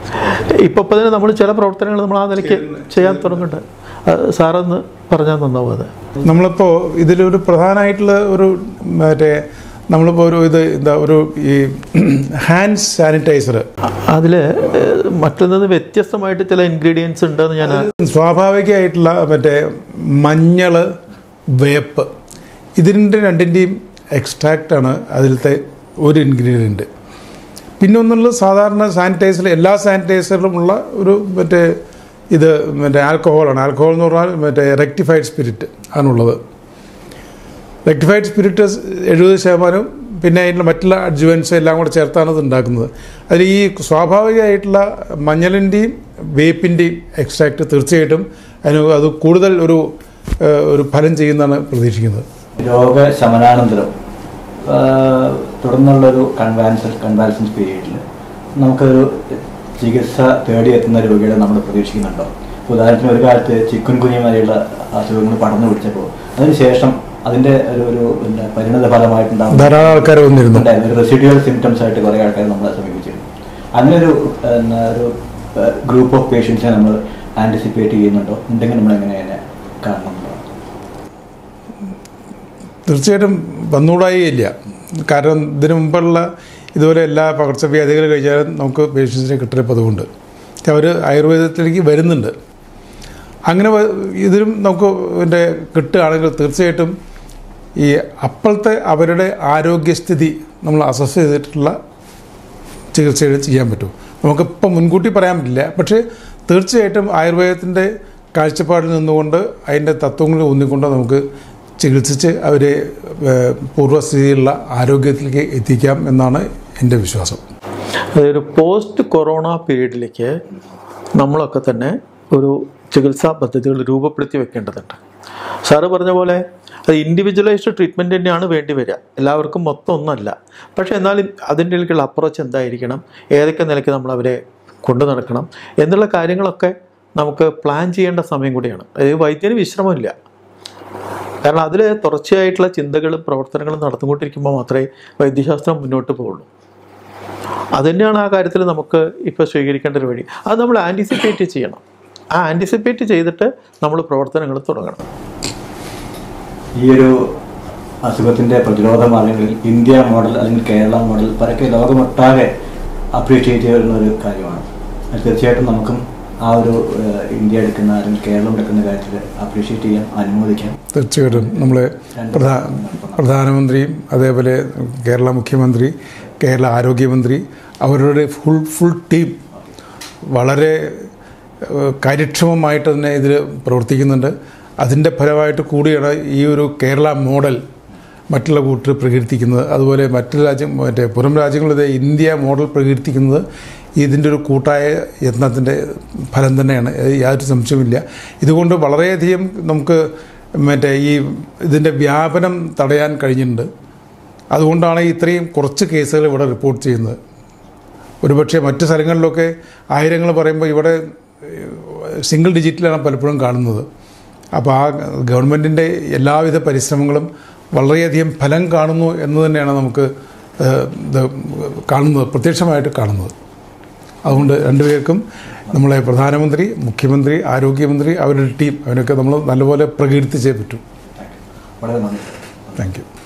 ഇപ്പോൾ ഇപ്പോൾ തന്നെ നമ്മൾ ചില പ്രവർത്തനങ്ങൾ നമ്മൾ ആ നിലയ്ക്ക് ചെയ്യാൻ തുടങ്ങുന്നുണ്ട് അത് സാറൊന്ന് പറഞ്ഞാൽ നന്നാവും അത് നമ്മളിപ്പോൾ ഇതിലൊരു പ്രധാനമായിട്ടുള്ള ഒരു മറ്റേ നമ്മളിപ്പോൾ ഒരു ഇത് എന്താ ഒരു ഈ ഹാൻഡ് സാനിറ്റൈസർ അതിൽ മറ്റൊന്നിൽ വ്യത്യസ്തമായിട്ട് ചില ഇൻഗ്രീഡിയൻസ് ഉണ്ടെന്ന് ഞാൻ സ്വാഭാവികമായിട്ടുള്ള മറ്റേ മഞ്ഞൾ വേപ്പ് ഇതിൻ്റെ രണ്ടിൻ്റെയും എക്സ്ട്രാക്റ്റാണ് അതിലത്തെ ഒരു ഇൻഗ്രീഡിയൻറ്റ് പിന്നെ ഒന്നുള്ളത് സാധാരണ സാനിറ്റൈസർ എല്ലാ സാനിറ്റൈസറിലും ഉള്ള ഒരു മറ്റേ ഇത് മറ്റേ ആൽക്കഹോളാണ് ആൽക്കഹോൾ എന്ന് പറഞ്ഞാൽ മറ്റേ റെക്ടിഫൈഡ് സ്പിരിറ്റ് ആണുള്ളത് റെക്ടിഫൈഡ് സ്പിരിറ്റ് എഴുപത് ശതമാനം പിന്നെ അതിൻ്റെ മറ്റുള്ള അഡ്ജുവൻസ് എല്ലാം കൂടെ ചേർത്താണ് ഇത് ഉണ്ടാക്കുന്നത് അതിൽ ഈ സ്വാഭാവികമായിട്ടുള്ള മഞ്ഞളിൻ്റെയും വേപ്പിൻ്റെയും എക്സ്ട്രാക്റ്റ് തീർച്ചയായിട്ടും അതിന് അത് കൂടുതൽ ഒരു ഏഹ്, ഒരു ഫലം ചെയ്യുന്നതാണ് പ്രതീക്ഷിക്കുന്നത് രോഗശമനാനന്തരം ആ, തുടർന്നുള്ളൊരു കൺവാൻസൽ കൺവാൽസൻസ് പീരീഡിൽ നമുക്കൊരു ചികിത്സ തേടിയെത്തുന്ന രോഗികളെ നമ്മൾ പ്രതീക്ഷിക്കുന്നുണ്ടോ ഉദാഹരണത്തിന് ഒരു കാലത്ത് ചിക്കുൻ കുനിയുമായുള്ള അസുഖങ്ങൾ പടർന്നു പിടിച്ചപ്പോൾ അതിനുശേഷം അതിൻ്റെ ഒരു ഒരു പിന്നെ പരിണത ഫലമായിട്ടുണ്ടാകും ധാരാളം ആൾക്കാർ വന്നിരുന്നു ഉണ്ടായിരുന്നു ഒരു റെസിഡ്യൂവൽ സിംറ്റംസ് ആയിട്ട് കുറേ ആൾക്കാർ നമ്മളെ സമീപിച്ചിരുന്നു അങ്ങനെ ഒരു പിന്നെ, ഒരു ഗ്രൂപ്പ് ഓഫ് പേഷ്യൻസിനെ നമ്മൾ ആൻറ്റിസിപ്പേറ്റ് ചെയ്യുന്നുണ്ടോ ഉണ്ടെങ്കിൽ നമ്മൾ എങ്ങനെ അതിനെ കാണണം എന്നുള്ളതാണ്. തീർച്ചയായിട്ടും വന്നുകൂടായി ഇല്ല കാരണം ഇതിനു മുമ്പുള്ള ഇതുപോലെ എല്ലാ പകർച്ചവ്യാധികൾ കഴിച്ചാലും നമുക്ക് പേഷ്യൻസിനെ കിട്ടൽ പതിവുണ്ട് അവർ ആയുർവേദത്തിലേക്ക് വരുന്നുണ്ട് അങ്ങനെ വ- ഇതിലും നമുക്ക് പിന്നെ കിട്ടുകയാണെങ്കിൽ തീർച്ചയായിട്ടും ഈ അപ്പോഴത്തെ അവരുടെ ആരോഗ്യസ്ഥിതി നമ്മൾ അസസ് ചെയ്തിട്ടുള്ള ചികിത്സകൾ ചെയ്യാൻ പറ്റും നമുക്കിപ്പം മുൻകൂട്ടി പറയാൻ പറ്റില്ല പക്ഷേ തീർച്ചയായിട്ടും ആയുർവേദത്തിൻ്റെ കാഴ്ചപ്പാടിൽ നിന്നുകൊണ്ട് അതിൻ്റെ തത്വങ്ങൾ ഊന്നിക്കൊണ്ട് നമുക്ക് ചികിത്സിച്ച് അവരെ ഏഹ്, പൂർവ്വസ്ഥിതിയിലുള്ള ആരോഗ്യത്തിലേക്ക് എത്തിക്കാം എന്നാണ് എൻ്റെ വിശ്വാസം അതൊരു പോസ്റ്റ് കൊറോണ പീരീഡിലേക്ക് നമ്മളൊക്കെ തന്നെ ഒരു ചികിത്സാ പദ്ധതികൾ രൂപപ്പെടുത്തി വെക്കേണ്ടതുണ്ട് സാറ് പറഞ്ഞ പോലെ അത് ഇൻഡിവിജ്വലൈസ്ഡ് ട്രീറ്റ്മെൻറ്റ് തന്നെയാണ് വേണ്ടി വരിക എല്ലാവർക്കും മൊത്തം ഒന്നല്ല പക്ഷേ എന്നാലും അതിൻ്റെ ഇടയ്ക്കുള്ള അപ്രോച്ച് എന്തായിരിക്കണം ഏതൊക്കെ നിലയ്ക്ക് നമ്മൾ അവരെ കൊണ്ടു നടക്കണം എന്നുള്ള കാര്യങ്ങളൊക്കെ നമുക്ക് പ്ലാൻ ചെയ്യേണ്ട സമയം കൂടിയാണ് അതായത് വൈദ്യന് വിശ്രമമില്ല കാരണം അതിൽ തുടർച്ചയായിട്ടുള്ള ചിന്തകളും പ്രവർത്തനങ്ങളും നടന്നുകൊണ്ടിരിക്കുമ്പോൾ മാത്രമേ വൈദ്യശാസ്ത്രം മുന്നോട്ട് പോകുള്ളൂ അതുതന്നെയാണ് ആ കാര്യത്തിൽ നമുക്ക് ഇപ്പോൾ സ്വീകരിക്കേണ്ട ഒരു വഴി അത് നമ്മൾ ആൻറ്റിസിപ്പേറ്റ് ചെയ്യണം ആ ആൻറ്റിസിപ്പേറ്റ് ചെയ്തിട്ട് നമ്മൾ പ്രവർത്തനങ്ങൾ തുടങ്ങണം ഈ ഒരു അസുഖത്തിന്റെ പ്രതിരോധ മാർഗങ്ങളിൽ ഇന്ത്യ മോഡൽ അല്ലെങ്കിൽ കേരള മോഡൽ പരക്കെ ലോകമൊട്ടാകെ അപ്രീഷിയേറ്റ് ചെയ്യുന്ന ഒരു കാര്യമാണ് അത് തീർച്ചയായിട്ടും നമുക്കും ആ ഒരു ഏഹ്, ഇന്ത്യ എടുക്കുന്ന അല്ലെങ്കിൽ കേരളം എടുക്കുന്ന കാര്യത്തിൽ അപ്രീഷിയേറ്റ് ചെയ്യാം അനുമോദിക്കാം തീർച്ചയായിട്ടും നമ്മൾ പ്രധാ പ്രധാനമന്ത്രിയും അതേപോലെ കേരള മുഖ്യമന്ത്രി കേരള ആരോഗ്യമന്ത്രി അവരുടെ ഫുൾ ഫുൾ ടീം വളരെ ഏഹ്, കാര്യക്ഷമമായിട്ട് തന്നെ ഇതിൽ പ്രവർത്തിക്കുന്നുണ്ട് അതിൻ്റെ ഫലമായിട്ട് കൂടിയാണ് ഈ ഒരു കേരള മോഡൽ മറ്റുള്ള കൂട്ടർ പ്രകീർത്തിക്കുന്നത് അതുപോലെ മറ്റു രാജ്യം മറ്റേ പുറം രാജ്യങ്ങളിൽ ഇത് ഇന്ത്യ മോഡൽ പ്രകീർത്തിക്കുന്നത് ഇതിൻ്റെ ഒരു കൂട്ടായ യത്നത്തിൻ്റെ ഫലം തന്നെയാണ് അത് യാതൊരു സംശയമില്ല ഇതുകൊണ്ട് വളരെയധികം നമുക്ക് മറ്റേ ഈ ഇതിൻ്റെ വ്യാപനം തടയാൻ കഴിഞ്ഞിട്ടുണ്ട് അതുകൊണ്ടാണ് ഇത്രയും കുറച്ച് കേസുകൾ ഇവിടെ റിപ്പോർട്ട് ചെയ്യുന്നത് ഒരുപക്ഷെ മറ്റു സ്ഥലങ്ങളിലൊക്കെ ആയിരങ്ങൾ പറയുമ്പോൾ ഇവിടെ സിംഗിൾ ഡിജിറ്റിലാണ് പലപ്പോഴും കാണുന്നത് അപ്പോൾ ആ ഗവൺമെൻറ്റിൻ്റെ എല്ലാവിധ പരിശ്രമങ്ങളും വളരെയധികം ഫലം കാണുന്നു എന്ന് തന്നെയാണ് നമുക്ക് ഏഹ്, ഇത് കാണുന്നത് പ്രത്യക്ഷമായിട്ട് കാണുന്നത് അതുകൊണ്ട് രണ്ടുപേർക്കും നമ്മളെ പ്രധാനമന്ത്രി മുഖ്യമന്ത്രി ആരോഗ്യമന്ത്രി അവരുടെ ടീം അവരൊക്കെ നമ്മൾ നല്ലപോലെ പ്രകീർത്തിച്ചേ പറ്റൂ വളരെ നന്ദി താങ്ക് യു